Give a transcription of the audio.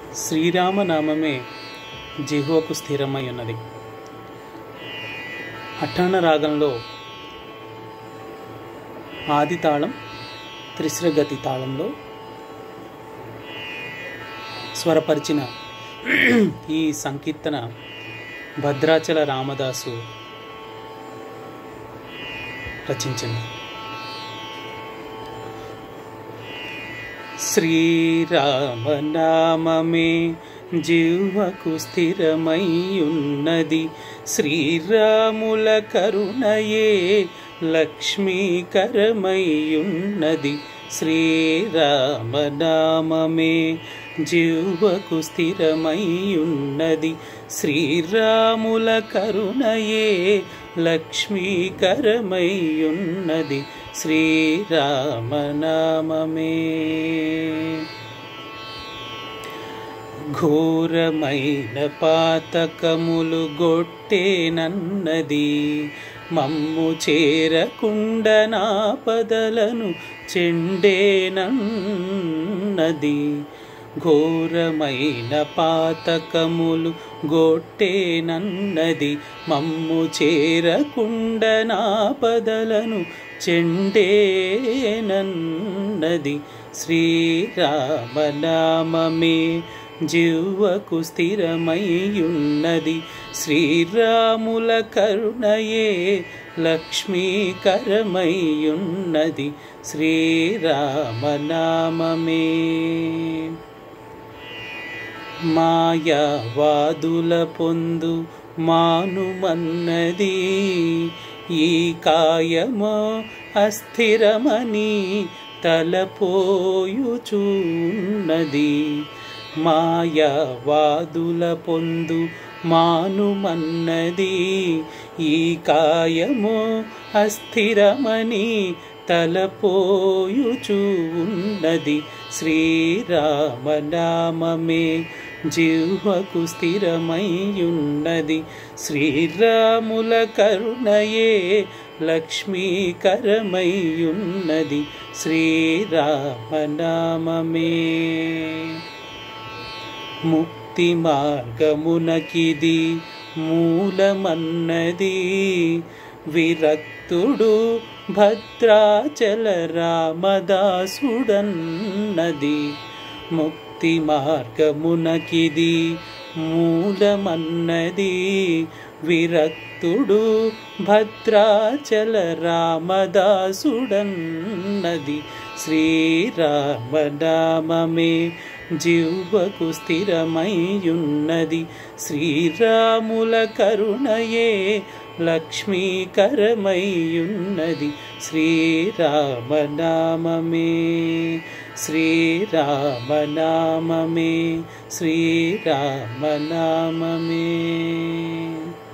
శ్రీరామనామమే జిహ్వకు స్థిరమై ఉన్నది అఠాణ రాగంలో ఆది తాళం త్రిశ్రగతి తాళంలో స్వరపరిచిన ఈ సంకీర్తన భద్రాచల రామదాసు రచించింది శ్రీరామనామమే జీవకు స్థిరమై ఉన్నది శ్రీరాముల కరుణయే లక్ష్మీకరమై ఉన్నది శ్రీరామనామమే జీవకు స్థిరమై ఉన్నది శ్రీరాముల కరుణయే లక్ష్మీకరమై ఉన్నది శ్రీరామనామమే ఘోరమైన పాతకములు గొట్టేనన్నది మమ్ము చేరకుండనాపదలను చెండేనన్నది ఘోరమైన పాతకములు గొట్టేనన్నది మమ్ము చేరకుండనాపదలను చెండేనన్నది శ్రీరామనామమే జివ్వకు స్థిరమయ్యున్నది శ్రీరాముల కరుణయే లక్ష్మీకరమయ్యున్నది శ్రీరామనామమే మాయావాదుల పొందు మానుమన్నది ఈ కాయమో అస్థిరమని తలపోయుచున్నది మాయావాదుల పొందు మానుమన్నది ఈ కాయము అస్థిరమని తలపోయుచున్నది శ్రీరామనామమే జిహ్వకు స్థిరమయ్యున్నది శ్రీరాముల కరుణయే లక్ష్మీకరమయ్యున్నది శ్రీరామనామమే ముక్తి మార్గమునకిది మూలమన్నది విరక్తుడు భద్రాచల రామదాసుడన్నది ముక్తి మార్గమునకిది మూలమన్నది విరక్తుడు భద్రాచల రామదాసుడన్నది శ్రీరామనామమే జివ్వకు స్థిరమయ్యున్నది శ్రీరాముల కరుణయే లక్ష్మీకరమయ్యున్నది శ్రీరామనామమే శ్రీరామనామమే శ్రీరామనామమే